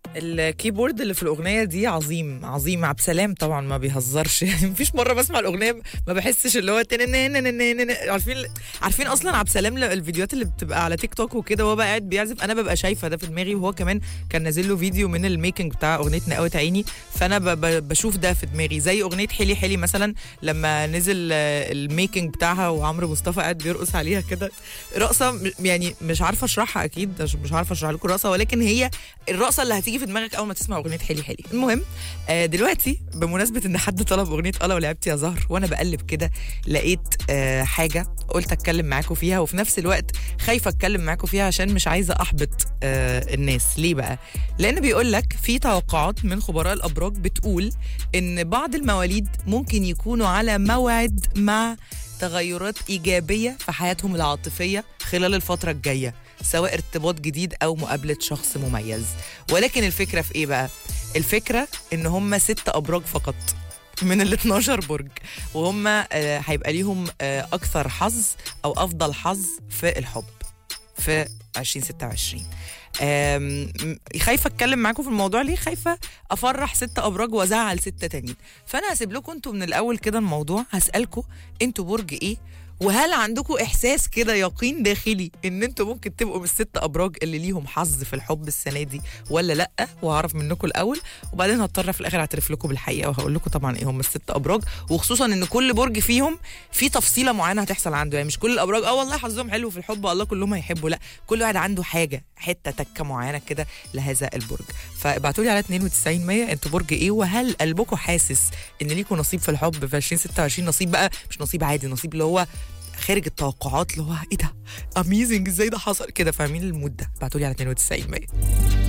الكيبورد اللي في الاغنيه دي عظيم عظيم عبد السلام طبعا ما بيهزرش يعني مفيش مره بسمع الاغنيه ما بحسش اللي هو تنننننننن. عارفين عارفين اصلا عبد السلام ل- الفيديوهات اللي بتبقى على تيك توك وكده وهو بقى قاعد بيعزف انا ببقى شايفه ده في دماغي وهو كمان كان نازل له فيديو من الميكنج بتاع اغنيه نقاوة عيني فانا ب- ب- بشوف ده في دماغي زي اغنيه حلي حلي مثلا لما نزل آه، الميكنج بتاعها وعمرو مصطفى قاعد بيرقص عليها كده رقصه م- يعني مش عارفه اشرحها اكيد مش- مش عارفه اشرح لكم الرقصه ولكن هي الرقصه اللي هتيجي في دماغك اول ما تسمع اغنيه حلي حلي المهم آه دلوقتي بمناسبه ان حد طلب اغنيه الا ولعبت يا زهر وانا بقلب كده لقيت آه حاجه قلت اتكلم معاكم فيها وفي نفس الوقت خايفه اتكلم معاكم فيها عشان مش عايزه احبط آه الناس ليه بقى لان بيقول لك في توقعات من خبراء الابراج بتقول ان بعض المواليد ممكن يكونوا على موعد مع تغيرات ايجابيه في حياتهم العاطفيه خلال الفتره الجايه سواء ارتباط جديد او مقابله شخص مميز ولكن الفكره في ايه بقى الفكره ان هم ست ابراج فقط من ال 12 برج وهم آه، هيبقى ليهم آه، اكثر حظ او افضل حظ في الحب في 2026 آم، م- خايفه اتكلم معاكم في الموضوع ليه خايفه افرح ست ابراج وازعل ستة تانيين فانا هسيب لكم انتوا من الاول كده الموضوع هسالكم انتوا برج ايه وهل عندكم احساس كده يقين داخلي ان انتوا ممكن تبقوا من الست ابراج اللي ليهم حظ في الحب السنه دي ولا لا وهعرف منكم الاول وبعدين هضطر في الاخر اعترف لكم بالحقيقه وهقول لكم طبعا ايه هم الست ابراج وخصوصا ان كل برج فيهم في تفصيله معينه هتحصل عنده يعني مش كل الابراج اه والله حظهم حلو في الحب الله كلهم هيحبوا لا كل واحد عنده حاجه حته تكه معينه كده لهذا البرج فابعتوا لي على 92 100 انتوا برج ايه وهل قلبكم حاسس ان ليكم نصيب في الحب في 2026 نصيب بقى مش نصيب عادي نصيب اللي هو خارج التوقعات اللي هو ايه ده اميزنج ازاي ده حصل كده فاهمين المود ده ابعتوا لي على 92 100